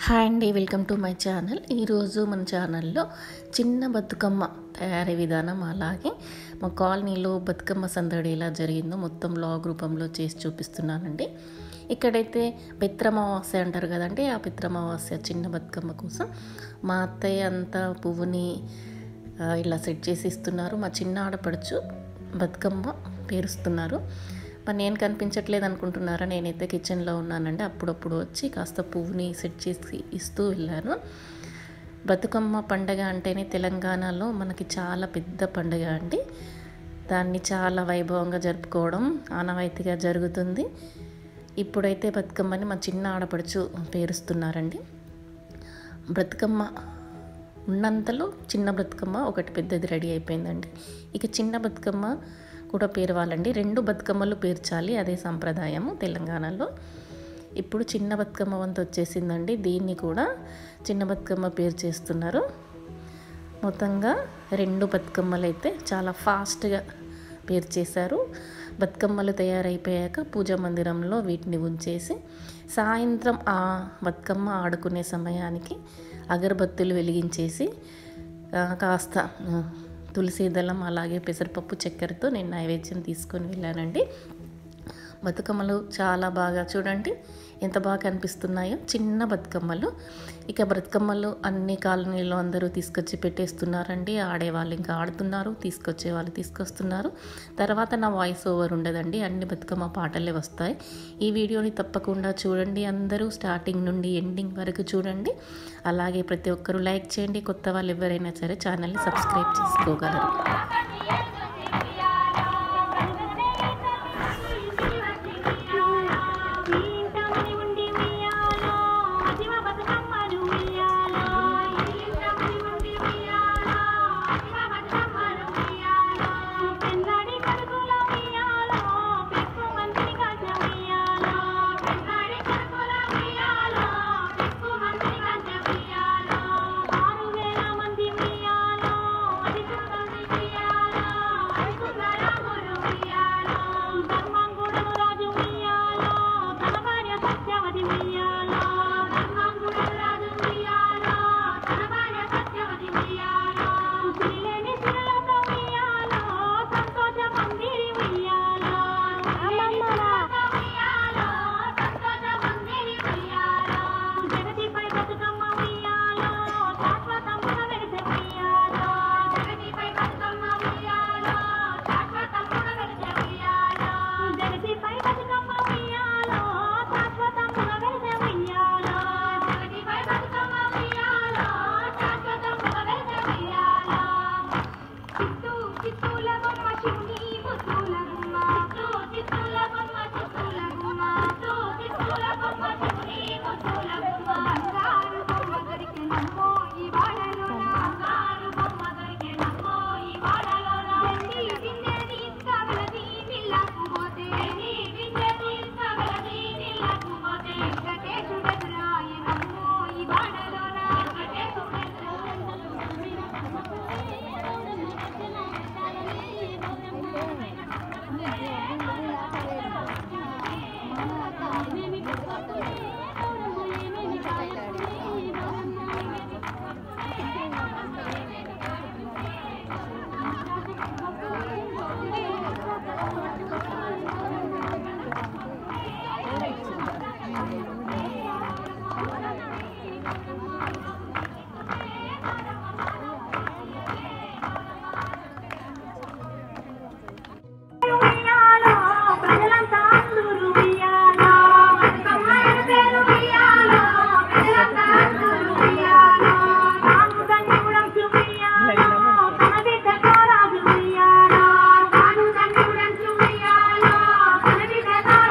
hi అండి welcome to my channel ఈరోజు మన ఛానల్లో చిన్న బతుకమ్మ తయారీ విధానం అలాగే మా కాలనీలో బతుకమ్మ సందడి ఎలా జరిగిందో మొత్తం లాగ్ రూపంలో చేసి చూపిస్తున్నానండి ఇక్కడైతే పిత్రమావాస్య అంటారు కదండి ఆ పిత్రమావాస్య చిన్న బతుకమ్మ కోసం మా అత్తయ్య అంతా పువ్వుని ఆ, ఇలా సెట్ చేసి ఇస్తున్నారు మా చిన్న ఆడపడుచు బతుకమ్మ పేరుస్తున్నారు మరి నేను కనిపించట్లేదు అనుకుంటున్నారా నేనైతే కిచెన్లో ఉన్నానండి అప్పుడప్పుడు వచ్చి కాస్త పువ్వుని సెట్ చేసి ఇస్తూ వెళ్ళాను బతుకమ్మ పండగ అంటేనే తెలంగాణలో మనకి చాలా పెద్ద పండుగ అండి దాన్ని చాలా వైభవంగా జరుపుకోవడం ఆనవాయితీగా జరుగుతుంది ఇప్పుడైతే బతుకమ్మని మా చిన్న ఆడపడుచు పేరుస్తున్నారండి బ్రతుకమ్మ ఉన్నంతలో చిన్న బతుకమ్మ ఒకటి పెద్దది రెడీ అయిపోయిందండి ఇక చిన్న బతుకమ్మ కూడా పేరవాలండి రెండు బతుకమ్మలు పేర్చాలి అదే సంప్రదాయము తెలంగాణలో ఇప్పుడు చిన్న బతుకమ్మ వంత వచ్చేసిందండి దీన్ని కూడా చిన్న బతుకమ్మ పేరు చేస్తున్నారు మొత్తంగా రెండు బతుకమ్మలు అయితే చాలా ఫాస్ట్గా పేరు చేశారు బతుకమ్మలు తయారైపోయాక పూజా మందిరంలో వీటిని ఉంచేసి సాయంత్రం ఆ బతుకమ్మ ఆడుకునే సమయానికి అగరబత్తులు వెలిగించేసి ఆ, కాస్త ఆ, తులసి దళం అలాగే పెసరపప్పు చక్కెరతో నేను నైవేద్యం తీసుకొని వెళ్ళానండి బతుకమ్మలు చాలా బాగా చూడండి ఎంత బాగా కనిపిస్తున్నాయో చిన్న బతుకమ్మలు ఇక బతుకమ్మలు అన్ని కాలనీలో అందరూ తీసుకొచ్చి పెట్టేస్తున్నారండి ఆడేవాళ్ళు ఇంకా ఆడుతున్నారు తీసుకొచ్చే వాళ్ళు తీసుకొస్తున్నారు తర్వాత నా వాయిస్ ఓవర్ ఉండదండి అన్ని బతుకమ్మ పాటలే వస్తాయి ఈ వీడియోని తప్పకుండా చూడండి అందరూ స్టార్టింగ్ నుండి ఎండింగ్ వరకు చూడండి అలాగే ప్రతి ఒక్కరూ లైక్ చేయండి కొత్త వాళ్ళు ఎవరైనా సరే ఛానల్ని సబ్స్క్రైబ్ చేసుకోగలరు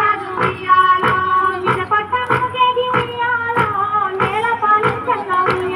నేల పాలించగా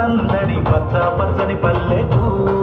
సందడి పచ్చ పచ్చని పల్లెటూరు